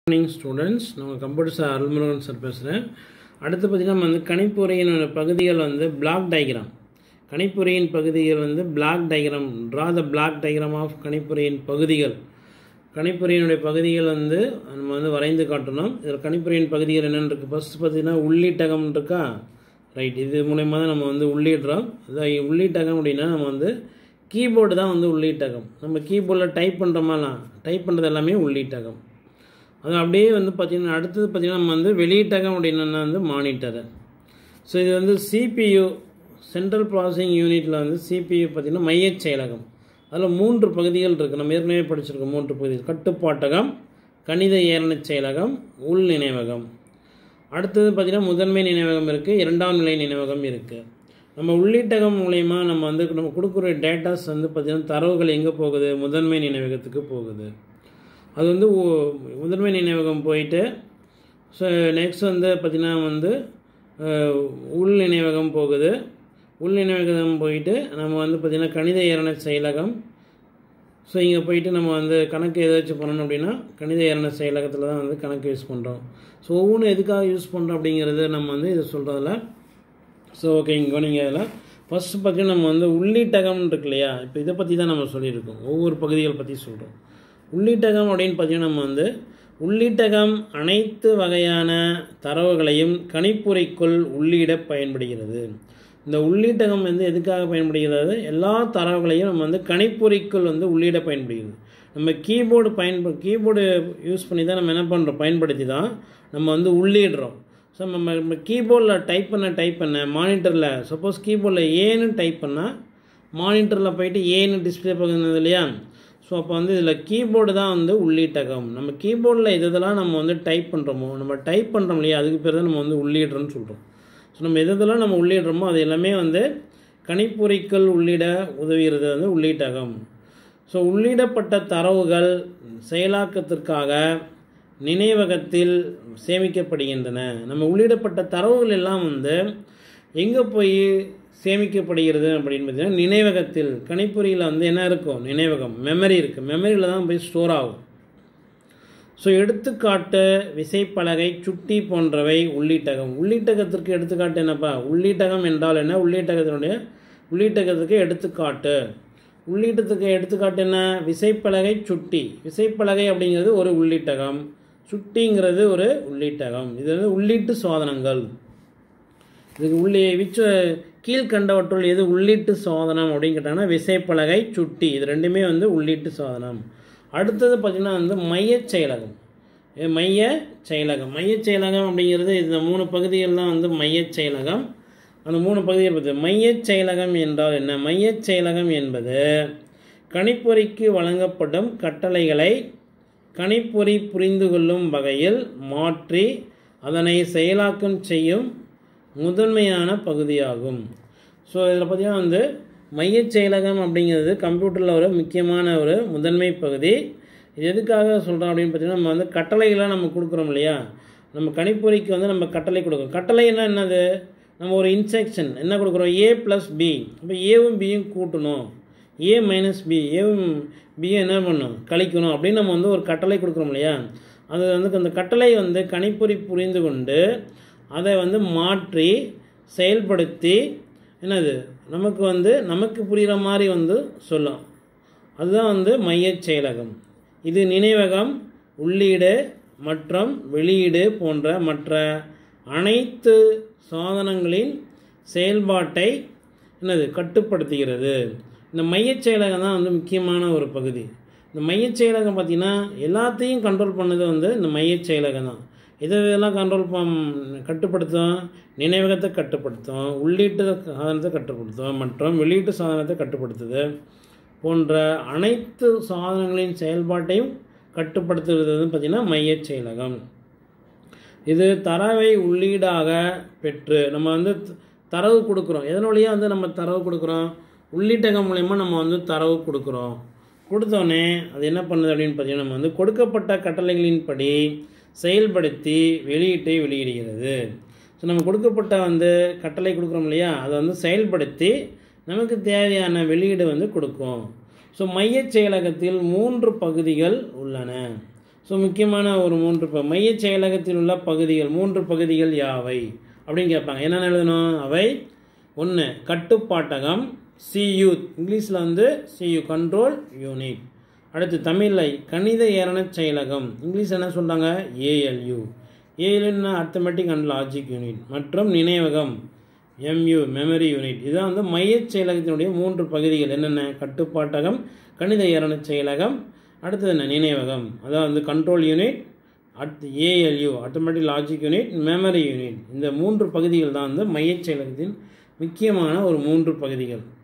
morning students நான் computer sir Arulmurugan sir பேசுகிறேன் அடுத்து பார்த்திங்கன்னா நம்ம வந்து கணிப்பொறியின் பகுதிகள் வந்து பிளாக் டயக்ராம் கணிப்பொறியின் பகுதிகள் வந்து block diagram draw the block diagram of கணிப்பொறியின் பகுதிகள் கணிப்பொறியினுடைய பகுதிகள் வந்து நம்ம வந்து வரைந்து காட்டணும் இதில் கணிப்பொறியின் பகுதிகள் என்னென்னு இருக்குது ஃபஸ்ட்டு பார்த்திங்கன்னா உள்ளீட்டகம் இருக்கா ரைட் இது மூலயமா தான் நம்ம வந்து உள்ளிடுறோம் அதான் உள்ளீட்டகம் அப்படின்னா நம்ம வந்து கீபோர்டு தான் வந்து உள்ளீட்டகம் நம்ம கீபோர்டில் டைப் பண்ணுறோமாலாம் டைப் பண்ணுறது எல்லாமே உள்ளீட்டகம் அது அப்படியே வந்து பார்த்திங்கன்னா அடுத்தது பார்த்திங்கன்னா நம்ம வந்து வெளியீட்டகம் அப்படின்னா வந்து மானிட்டரு ஸோ இது வந்து சிபியு சென்ட்ரல் ப்ராசஸிங் யூனிட்டில் வந்து சிபியு பார்த்திங்கன்னா மையச் செயலகம் அதில் மூன்று பகுதிகள் இருக்குது நம்ம ஏற்கனவே படிச்சிருக்கோம் மூன்று பகுதிகள் கட்டுப்பாட்டகம் கணித ஏரணச் செயலகம் உள் நினைவகம் அடுத்தது பார்த்திங்கன்னா முதன்மை நினைவகம் இருக்குது இரண்டாம் நிலை நினைவகம் இருக்குது நம்ம உள்ளீட்டகம் மூலயமா நம்ம வந்து நம்ம கொடுக்குற டேட்டாஸ் வந்து பார்த்திங்கன்னா தரவுகள் எங்கே போகுது முதன்மை நினைவகத்துக்கு போகுது அது வந்து ஒ- முதன்மை நினைவகம் போயிட்டு ஸோ நெக்ஸ்ட் வந்து பார்த்திங்கன்னா வந்து அஹ், உள் நினைவகம் போகுது உள் நினைவகம் போயிட்டு நம்ம வந்து பார்த்திங்கன்னா கணித ஏரண செயலகம் ஸோ இங்கே போயிட்டு நம்ம வந்து கணக்கு ஏதாச்சும் பண்ணணும் அப்படின்னா கணித ஏரண செயலகத்தில் தான் வந்து கணக்கு யூஸ் பண்ணுறோம் ஸோ ஒவ்வொன்றும் எதுக்காக யூஸ் பண்ணுறோம் அப்படிங்கிறது நம்ம வந்து இதை சொல்கிறதில்ல ஸோ ஓகே இங்கே நீங்கள் அதில் ஃபஸ்ட்டு பார்த்தீங்கன்னா நம்ம வந்து உள்ளீட்டகம் இருக்கு இல்லையா இப்போ இதை பற்றி தான் நம்ம சொல்லியிருக்கோம் ஒவ்வொரு பகுதிகள் பற்றி சொல்கிறோம் உள்ளீட்டகம் அப்படின்னு பார்த்தீங்கன்னா நம்ம வந்து உள்ளீட்டகம் அனைத்து வகையான தரவுகளையும் கணிப்பொறிக்குள் உள்ளிட பயன்படுகிறது இந்த உள்ளீட்டகம் வந்து எதுக்காக பயன்படுகிறது எல்லா தரவுகளையும் நம்ம வந்து கணிப்பொறிக்குள் வந்து உள்ளிட பயன்படுகிறது நம்ம கீபோர்டு பயன்ப கீபோர்டு யூஸ் பண்ணி தான் நம்ம என்ன பண்ணுறோம் பயன்படுத்தி தான் நம்ம வந்து உள்ளிடுறோம் ஸோ நம்ம நம்ம கீபோர்டில் டைப் பண்ண டைப் பண்ண மானிட்டரில் சப்போஸ் கீபோர்டில் ஏன்னு டைப் பண்ணால் மானிட்டரில் போயிட்டு ஏன்னு டிஸ்பிளே பண்ணுது இல்லையா ஸோ அப்போ வந்து இதில் கீபோர்டு தான் வந்து உள்ளீட்டகம் நம்ம கீபோர்டில் எது இதெல்லாம் நம்ம வந்து டைப் பண்ணுறோமோ நம்ம டைப் பண்ணுறோம் இல்லையா அதுக்கு பேர் தான் நம்ம வந்து உள்ளிடுறோம்னு சொல்கிறோம் ஸோ நம்ம எது இதெல்லாம் நம்ம உள்ளிடுறோமோ அது எல்லாமே வந்து கணிப்பொறிக்குள் உள்ளிட உதவுகிறது வந்து உள்ளீட்டகம் ஸோ உள்ளிடப்பட்ட தரவுகள் செயலாக்கத்திற்காக நினைவகத்தில் சேமிக்கப்படுகின்றன நம்ம உள்ளிடப்பட்ட தரவுகள் எல்லாம் வந்து எங்கே போய் சேமிக்கப்படுகிறது அப்படின்னு பார்த்தீங்கன்னா நினைவகத்தில் கணிப்பொறியில் வந்து என்ன இருக்கும் நினைவகம் மெமரி இருக்குது மெமரியில் தான் போய் ஸ்டோர் ஆகும் ஸோ எடுத்துக்காட்டு விசைப்பலகை சுட்டி போன்றவை உள்ளீட்டகம் உள்ளீட்டகத்திற்கு எடுத்துக்காட்டு என்னப்பா உள்ளீட்டகம் என்றால் என்ன உள்ளீட்டகத்தினுடைய உள்ளீட்டகத்துக்கு எடுத்துக்காட்டு உள்ளீட்டத்துக்கு எடுத்துக்காட்டு என்ன விசைப்பலகை சுட்டி விசைப்பலகை அப்படிங்கிறது ஒரு உள்ளீட்டகம் சுட்டிங்கிறது ஒரு உள்ளீட்டகம் இது வந்து உள்ளீட்டு சாதனங்கள் இதுக்கு உள்ளே விச்சு கீழ்கண்டவற்றுள் எது உள்ளீட்டு சாதனம் அப்படின்னு கேட்டாங்கன்னா விசைப்பலகை சுட்டி இது ரெண்டுமே வந்து உள்ளீட்டு சாதனம் அடுத்தது பார்த்திங்கன்னா வந்து மையச் செயலகம் இது மைய செயலகம் மையச் செயலகம் அப்படிங்கிறது இந்த மூணு பகுதிகள் தான் வந்து மையச் செயலகம் அந்த மூணு பகுதிகள் பற்றி மையச் செயலகம் என்றால் என்ன மையச் செயலகம் என்பது கணிப்பொறிக்கு வழங்கப்படும் கட்டளைகளை கணிப்பொறி புரிந்து கொள்ளும் வகையில் மாற்றி அதனை செயலாக்கம் செய்யும் முதன்மையான பகுதியாகும் ஸோ இதில் பார்த்தீங்கன்னா வந்து மையச் செயலகம் அப்படிங்கிறது கம்ப்யூட்டரில் ஒரு முக்கியமான ஒரு முதன்மை பகுதி இது எதுக்காக சொல்கிறோம் அப்படின்னு பார்த்தீங்கன்னா நம்ம வந்து கட்டளைகளாக நம்ம கொடுக்குறோம் இல்லையா நம்ம கணிப்பொறிக்கு வந்து நம்ம கட்டளை கொடுக்குறோம் கட்டளைன்னா என்னது நம்ம ஒரு இன்ஸ்ட்ரக்ஷன் என்ன கொடுக்குறோம் ஏ ப்ளஸ் பி இப்போ ஏவும் பியும் கூட்டணும் ஏ மைனஸ் பி ஏவும் பியும் என்ன பண்ணணும் கழிக்கணும் அப்படின்னு நம்ம வந்து ஒரு கட்டளை கொடுக்குறோம் இல்லையா அது வந்து அந்த கட்டளை வந்து கணிப்பொறி புரிந்து கொண்டு அதை வந்து மாற்றி செயல்படுத்தி என்னது நமக்கு வந்து நமக்கு புரிகிற மாதிரி வந்து சொல்லும் அதுதான் வந்து மையச் செயலகம் இது நினைவகம் உள்ளீடு மற்றும் வெளியீடு போன்ற மற்ற அனைத்து சாதனங்களின் செயல்பாட்டை என்னது கட்டுப்படுத்துகிறது இந்த மையச் செயலகம் தான் வந்து முக்கியமான ஒரு பகுதி இந்த மையச் செயலகம் பார்த்திங்கன்னா எல்லாத்தையும் கண்ட்ரோல் பண்ணது வந்து இந்த மையச் செயலகம் தான் இதை இதெல்லாம் கண்ட்ரோல் பண் கட்டுப்படுத்தும் நினைவகத்தை கட்டுப்படுத்தும் உள்ளீட்டு சாதனத்தை கட்டுப்படுத்தும் மற்றும் வெளியீட்டு சாதனத்தை கட்டுப்படுத்துது போன்ற அனைத்து சாதனங்களின் செயல்பாட்டையும் கட்டுப்படுத்துவது வந்து பார்த்திங்கன்னா மையச் செயலகம் இது தரவை உள்ளீடாக பெற்று நம்ம வந்து த- தரவு கொடுக்குறோம் எதன் வழியாக வந்து நம்ம தரவு கொடுக்குறோம் உள்ளீட்டகம் மூலயமா நம்ம வந்து தரவு கொடுக்குறோம் கொடுத்தோடனே அது என்ன பண்ணுது அப்படின்னு பார்த்தீங்கன்னா நம்ம வந்து கொடுக்கப்பட்ட கட்டளைகளின்படி செயல்படுத்தி வெளியீட்டை வெளியிடுகிறது ஸோ நம்ம கொடுக்கப்பட்ட வந்து கட்டளை கொடுக்குறோம் இல்லையா அதை வந்து செயல்படுத்தி நமக்கு தேவையான வெளியீடு வந்து கொடுக்கும் ஸோ மையச் செயலகத்தில் மூன்று பகுதிகள் உள்ளன ஸோ முக்கியமான ஒரு மூன்று ப மையச் செயலகத்தில் உள்ள பகுதிகள் மூன்று பகுதிகள் யாவை அப்படின்னு கேட்பாங்க என்னென்ன எழுதணும் அவை ஒன்று கட்டுப்பாட்டகம் சியூ இங்கிலீஷில் வந்து சியூ கண்ட்ரோல் யூனிட் அடுத்து தமிழில் கணித ஏரணச் செயலகம் இங்கிலீஷ் என்ன சொல்கிறாங்க ஏஎல்யூ ஏஎல்யூன்னா அர்த்தமெட்டிக் அண்ட் லாஜிக் யூனிட் மற்றும் நினைவகம் எம்யூ மெமரி யூனிட் இதுதான் வந்து மையச் செயலகத்தினுடைய மூன்று பகுதிகள் என்னென்ன கட்டுப்பாட்டகம் கணித ஏரணச் செயலகம் அடுத்தது என்ன நினைவகம் அதாவது வந்து கண்ட்ரோல் யூனிட் அடுத்து ALU automatic logic unit memory unit இந்த மூன்று பகுதிகள் தான் வந்து மையச் செயலகத்தின் முக்கியமான ஒரு மூன்று பகுதிகள்